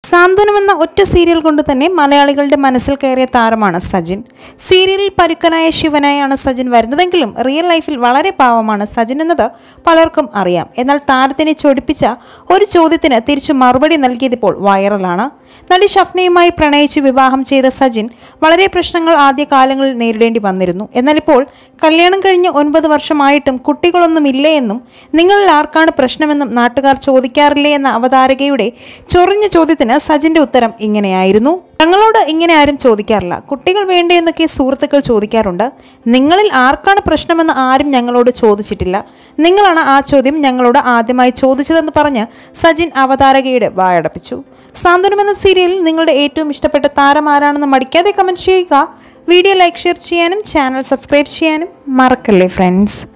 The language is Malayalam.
സാന്ത്വനം എന്ന ഒറ്റ സീരിയൽ കൊണ്ട് തന്നെ മലയാളികളുടെ മനസ്സിൽ കയറിയ താരമാണ് സജിൻ സീരിയലിൽ പരുക്കനായ ശിവനായാണ് സജിൻ വരുന്നതെങ്കിലും റിയൽ ലൈഫിൽ വളരെ പാവമാണ് സജിൻ എന്നത് പലർക്കും അറിയാം എന്നാൽ താരത്തിനെ ചൊടിപ്പിച്ച ഒരു ചോദ്യത്തിന് തിരിച്ചു മറുപടി നൽകിയതിപ്പോൾ വൈറലാണ് നടി ഷഫ്നയുമായി പ്രണയിച്ച് വിവാഹം ചെയ്ത സജിൻ വളരെ പ്രശ്നങ്ങൾ ആദ്യകാലങ്ങളിൽ നേരിടേണ്ടി വന്നിരുന്നു എന്നാൽ ഇപ്പോൾ കല്യാണം കഴിഞ്ഞ് ഒൻപത് വർഷമായിട്ടും കുട്ടികളൊന്നുമില്ലേ എന്നും നിങ്ങളിൽ ആർക്കാണ് പ്രശ്നമെന്നും നാട്ടുകാർ ചോദിക്കാറില്ലേ എന്ന അവതാരകയുടെ ചൊറിഞ്ഞ ചോദ്യത്തിന് സജിന്റെ ഉത്തരം ഇങ്ങനെയായിരുന്നു ഞങ്ങളോട് ഇങ്ങനെ ആരും ചോദിക്കാറില്ല കുട്ടികൾ വേണ്ടേ എന്നൊക്കെ സുഹൃത്തുക്കൾ ചോദിക്കാറുണ്ട് നിങ്ങളിൽ ആർക്കാണ് പ്രശ്നമെന്ന് ആരും ഞങ്ങളോട് ചോദിച്ചിട്ടില്ല നിങ്ങളാണ് ആ ചോദ്യം ഞങ്ങളോട് ആദ്യമായി ചോദിച്ചതെന്ന് പറഞ്ഞ് സജിൻ അവതാരകയുടെ വായടപ്പിച്ചു സാന്ത്വനം എന്ന സീരിയലിൽ നിങ്ങളുടെ ഏറ്റവും ഇഷ്ടപ്പെട്ട താരം ആരാണെന്ന് മടിക്കാതെ കമൻറ്റ് ചെയ്യുക വീഡിയോ ലൈക്ക് ഷെയർ ചെയ്യാനും ചാനൽ സബ്സ്ക്രൈബ് ചെയ്യാനും മറക്കല്ലേ ഫ്രണ്ട്സ്